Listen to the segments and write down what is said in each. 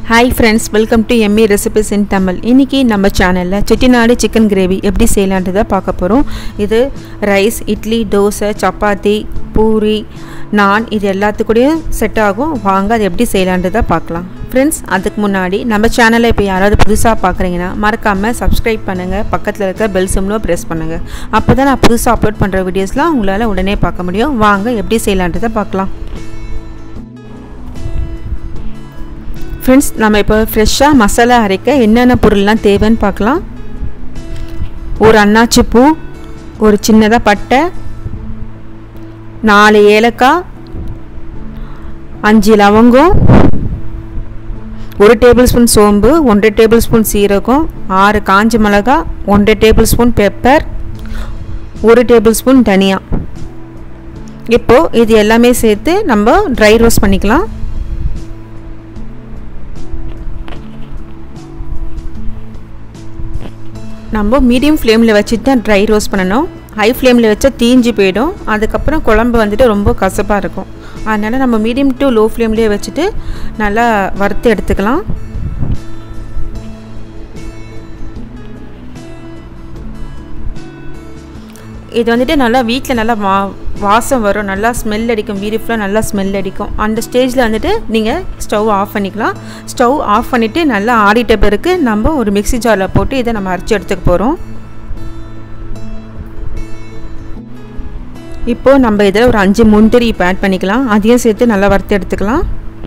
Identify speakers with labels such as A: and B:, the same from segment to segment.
A: hi friends welcome to MA recipes in Tamil இன்றைக்கி நம்ம சேனலில் செட்டிநாடு சிக்கன் கிரேவி எப்படி செய்யலான்றதை பார்க்க போகிறோம் இது ரைஸ் இட்லி தோசை சப்பாத்தி பூரி நான் இது எல்லாத்துக்கூடயும் செட் ஆகும் வாங்க அது எப்படி செய்யலான்றதை பார்க்கலாம் ஃப்ரெண்ட்ஸ் அதுக்கு முன்னாடி நம்ம சேனலை இப்போ யாராவது புதுசாக பார்க்குறீங்கன்னா மறக்காமல் சப்ஸ்கிரைப் பண்ணுங்கள் பக்கத்தில் இருக்க பெல் சிம்லும் ப்ரெஸ் பண்ணுங்கள் அப்போ தான் நான் புதுசாக அப்லோட் பண்ணுற வீடியோஸ்லாம் உங்களால் உடனே பார்க்க முடியும் வாங்க எப்படி செய்யலான்றதை பார்க்கலாம் ஃப்ரெண்ட்ஸ் நம்ம இப்போ ஃப்ரெஷ்ஷாக மசாலா அரைக்க என்னென்ன பொருள்லாம் தேவைன்னு பார்க்கலாம் ஒரு அன்னாச்சி பூ ஒரு சின்னதாக பட்டை நாலு ஏலக்காய் அஞ்சு லவங்கம் ஒரு டேபிள் ஸ்பூன் சோம்பு ஒன்றரை டேபிள் ஸ்பூன் சீரகம் ஆறு காஞ்ச மிளகா ஒன்றரை டேபிள் ஸ்பூன் பெப்பர் ஒரு டேபிள் ஸ்பூன் தனியா இப்போது இது எல்லாமே சேர்த்து நம்ம ட்ரை ரோஸ்ட் பண்ணிக்கலாம் நம்ம மீடியம் ஃப்ளேமில் வச்சுட்டு தான் ட்ரை ரோஸ்ட் பண்ணணும் ஹை ஃப்ளேமில் வச்சா தீஞ்சு போயிடும் அதுக்கப்புறம் குழம்பு வந்துட்டு ரொம்ப கசப்பாக இருக்கும் அதனால் நம்ம மீடியம் டு லோ ஃப்ளேம்லேயே வச்சுட்டு நல்லா வறுத்து எடுத்துக்கலாம் இது வந்துட்டு நல்லா வீட்டில் நல்லா வா வாசம் வரும் நல்லா ஸ்மெல் அடிக்கும் வீடு ஃபுல்லாக நல்லா ஸ்மெல் அடிக்கும் அந்த ஸ்டேஜில் வந்துட்டு நீங்கள் ஸ்டவ் ஆஃப் பண்ணிக்கலாம் ஸ்டவ் ஆஃப் பண்ணிவிட்டு நல்லா ஆடிட்ட பிறகு நம்ம ஒரு மிக்சி ஜாரில் போட்டு இதை நம்ம அரைச்சி எடுத்துக்க போகிறோம் இப்போது நம்ம இதில் ஒரு அஞ்சு முந்திரி இப்போ ஆட் பண்ணிக்கலாம் அதையும் சேர்த்து நல்லா வறுத்து எடுத்துக்கலாம்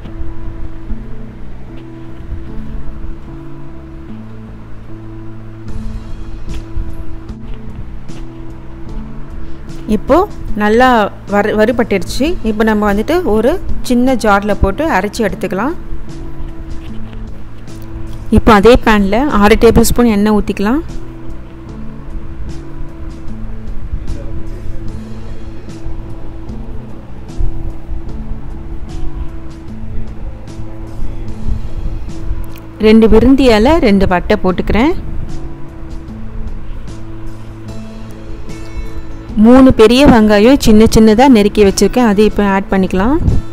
A: இப்போது நல்லா வறு வறுபட்டுடுச்சு இப்போ நம்ம வந்துட்டு ஒரு சின்ன ஜாரில் போட்டு அரைச்சி எடுத்துக்கலாம் இப்போ அதே பேனில் ஆறு டேபிள் ஸ்பூன் எண்ணெய் ஊற்றிக்கலாம் ரெண்டு விருந்தி இலை ரெண்டு வட்டை போட்டுக்கிறேன் மூணு பெரிய வெங்காயம் சின்ன சின்னதாக நெருக்கி வச்சுருக்கேன் அதை இப்போ ஆட் பண்ணிக்கலாம்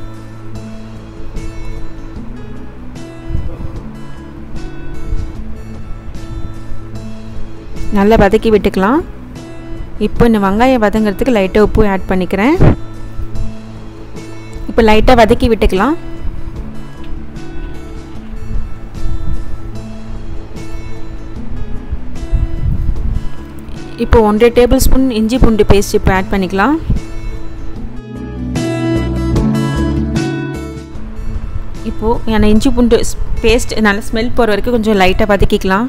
A: நல்லா வதக்கி விட்டுக்கலாம் இப்போ இந்த வெங்காயம் வதங்கிறதுக்கு லைட்டாக உப்பு ஆட் பண்ணிக்கிறேன் இப்போ லைட்டாக வதக்கி விட்டுக்கலாம் இப்போ ஒன்றரை டேபிள் ஸ்பூன் இஞ்சி பூண்டு பேஸ்ட் இப்போ ஆட் பண்ணிக்கலாம் இப்போது எனக்கு இஞ்சி பூண்டு பேஸ்ட் நல்லா ஸ்மெல் போகிற வரைக்கும் கொஞ்சம் லைட்டாக வதக்கிக்கலாம்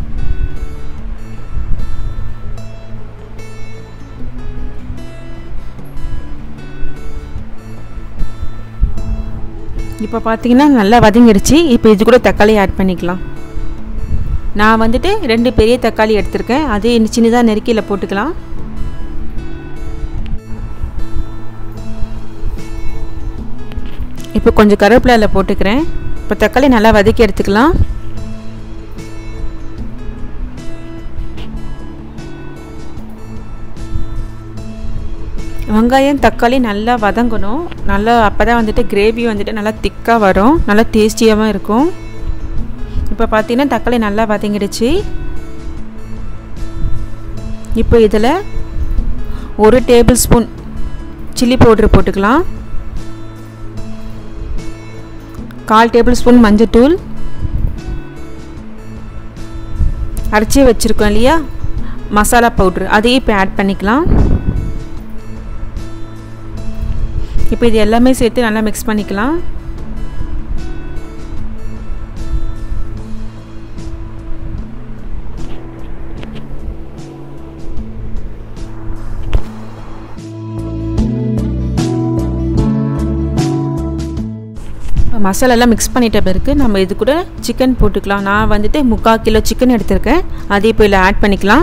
A: இப்போ பார்த்தீங்கன்னா நல்லா வதங்கிடுச்சு இப்போ இது கூட தக்காளி ஆட் பண்ணிக்கலாம் நான் வந்துட்டு ரெண்டு பெரிய தக்காளி எடுத்திருக்கேன் அது சின்னதாக நெருக்கியில் போட்டுக்கலாம் இப்போ கொஞ்சம் கருவேப்பிலையில் போட்டுக்கிறேன் இப்போ தக்காளி நல்லா வதக்கி எடுத்துக்கலாம் வெங்காயம் தக்காளி நல்லா வதங்கணும் நல்லா அப்போ தான் வந்துட்டு கிரேவி வந்துட்டு நல்லா திக்காக வரும் நல்லா டேஸ்டியாகவும் இருக்கும் இப்போ பார்த்தீங்கன்னா தக்காளி நல்லா வதங்கிடுச்சு இப்போ இதில் ஒரு டேபிள் ஸ்பூன் சில்லி பவுட்ரு போட்டுக்கலாம் கால் டேபிள் ஸ்பூன் மஞ்சத்தூள் அரைச்சி வச்சுருக்கோம் இல்லையா மசாலா பவுட்ரு அதையும் இப்போ ஆட் பண்ணிக்கலாம் இப்போ இது எல்லாமே சேர்த்து நல்லா மிக்ஸ் பண்ணிக்கலாம் மசாலாலாம் மிக்ஸ் பண்ணிட்ட பிறகு நம்ம இது கூட சிக்கன் போட்டுக்கலாம் நான் வந்துட்டு முக்கால் கிலோ சிக்கன் எடுத்திருக்கேன் அதே இப்போ இதில் ஆட் பண்ணிக்கலாம்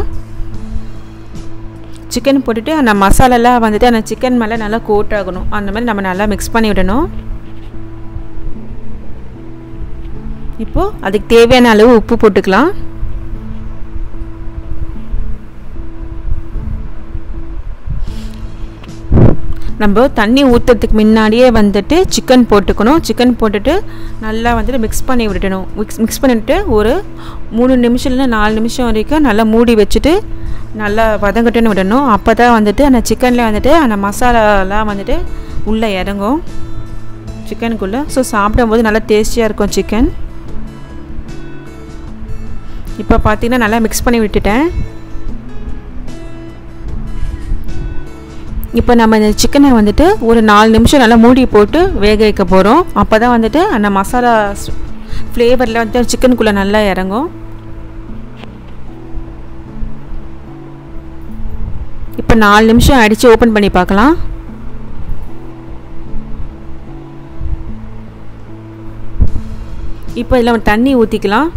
A: சிக்கன் போட்டுட்டு அந்த மசாலாலாம் வந்துட்டு அந்த சிக்கன் மேலே நல்லா கோட் ஆகணும் அந்த மாதிரி நம்ம நல்லா மிக்ஸ் பண்ணி விடணும் இப்போது அதுக்கு தேவையான அளவு உப்பு போட்டுக்கலாம் நம்ம தண்ணி ஊற்றுறதுக்கு முன்னாடியே வந்துட்டு சிக்கன் போட்டுக்கணும் சிக்கன் போட்டுட்டு நல்லா வந்துட்டு மிக்ஸ் பண்ணி விடணும் மிக்ஸ் மிக்ஸ் பண்ணிவிட்டு ஒரு மூணு நிமிஷம் இல்லைன்னா நாலு நிமிஷம் வரைக்கும் நல்லா மூடி வச்சுட்டு நல்லா வதங்கட்டுன்னு விடணும் அப்போ தான் வந்துட்டு அந்த சிக்கனில் வந்துட்டு அந்த மசாலாலாம் வந்துட்டு உள்ளே இறங்கும் சிக்கனுக்குள்ளே ஸோ சாப்பிடும்போது நல்லா டேஸ்டியாக இருக்கும் சிக்கன் இப்போ பார்த்தீங்கன்னா நல்லா மிக்ஸ் பண்ணி விட்டுட்டேன் இப்போ நம்ம இந்த சிக்கனை வந்துட்டு ஒரு நாலு நிமிஷம் நல்லா மூடி போட்டு வேக வைக்க போகிறோம் அப்போ தான் வந்துட்டு அந்த மசாலா ஃப்ளேவரில் வந்துட்டு சிக்கனுக்குள்ளே நல்லா இறங்கும் இப்போ நாலு நிமிஷம் அடித்து ஓப்பன் பண்ணி பார்க்கலாம் இப்போ இதில் தண்ணி ஊற்றிக்கலாம்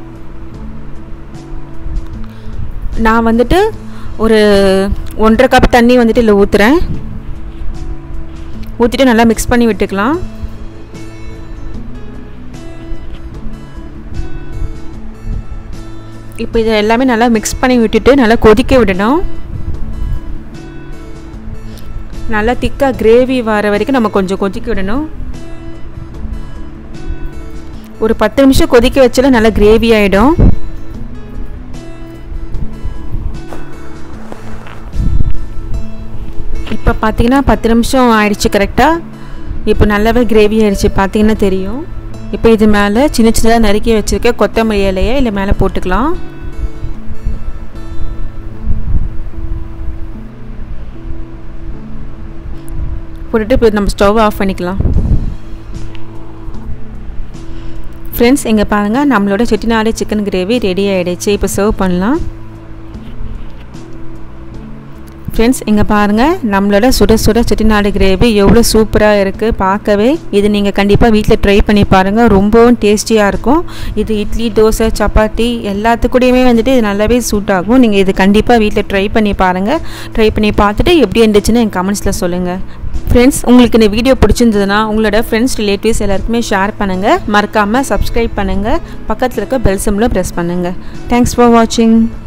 A: நான் வந்துட்டு ஒரு ஒன்றரை கப் தண்ணி வந்துட்டு இதில் ஊற்றுறேன் ஊற்றிட்டு நல்லா மிக்ஸ் பண்ணி விட்டுக்கலாம் இப்போ இதை எல்லாமே நல்லா மிக்ஸ் பண்ணி விட்டுட்டு நல்லா கொதிக்க விடணும் நல்லா திக்காக கிரேவி வர வரைக்கும் நம்ம கொஞ்சம் கொதிக்க விடணும் ஒரு பத்து நிமிஷம் கொதிக்க வச்சாலும் நல்லா கிரேவி ஆகிடும் இப்போ பார்த்தீங்கன்னா பத்து நிமிஷம் ஆயிடுச்சு கரெக்டாக இப்போ நல்லாவே கிரேவி ஆயிடுச்சு பார்த்தீங்கன்னா தெரியும் இப்போ இது மேலே சின்ன சின்னதாக நறுக்கி வச்சுருக்க கொத்தமல்லி இலையை இல்லை மேலே போட்டுக்கலாம் போட்டுட்டு இப்போ நம்ம ஸ்டவ் ஆஃப் பண்ணிக்கலாம் ஃப்ரெண்ட்ஸ் இங்கே பாருங்கள் நம்மளோட செட்டிநாடு சிக்கன் கிரேவி ரெடி ஆகிடுச்சு இப்போ சர்வ் பண்ணலாம் ஃப்ரெண்ட்ஸ் இங்கே பாருங்கள் நம்மளோட சுட சுட செட்டிநாடு கிரேவி எவ்வளோ சூப்பராக இருக்குது பார்க்கவே இது நீங்கள் கண்டிப்பாக வீட்டில் ட்ரை பண்ணி பாருங்கள் ரொம்பவும் டேஸ்டியாக இருக்கும் இது இட்லி தோசை சப்பாத்தி எல்லாத்துக்கூடையுமே வந்துட்டு இது நல்லாவே சூட் ஆகும் நீங்கள் இது கண்டிப்பாக வீட்டில் ட்ரை பண்ணி பாருங்கள் ட்ரை பண்ணி பார்த்துட்டு எப்படி இருந்துச்சுன்னு என் கமெண்ட்ஸில் சொல்லுங்கள் ஃப்ரெண்ட்ஸ் உங்களுக்கு இந்த வீடியோ பிடிச்சிருந்ததுன்னா உங்களோட ஃப்ரெண்ட்ஸ் ரிலேட்டிவ்ஸ் எல்லாருக்குமே ஷேர் பண்ணுங்கள் மறக்காமல் சப்ஸ்கிரைப் பண்ணுங்கள் பக்கத்தில் இருக்க பெல் சிம்மில் ப்ரெஸ் பண்ணுங்கள் தேங்க்ஸ் ஃபார் வாட்சிங்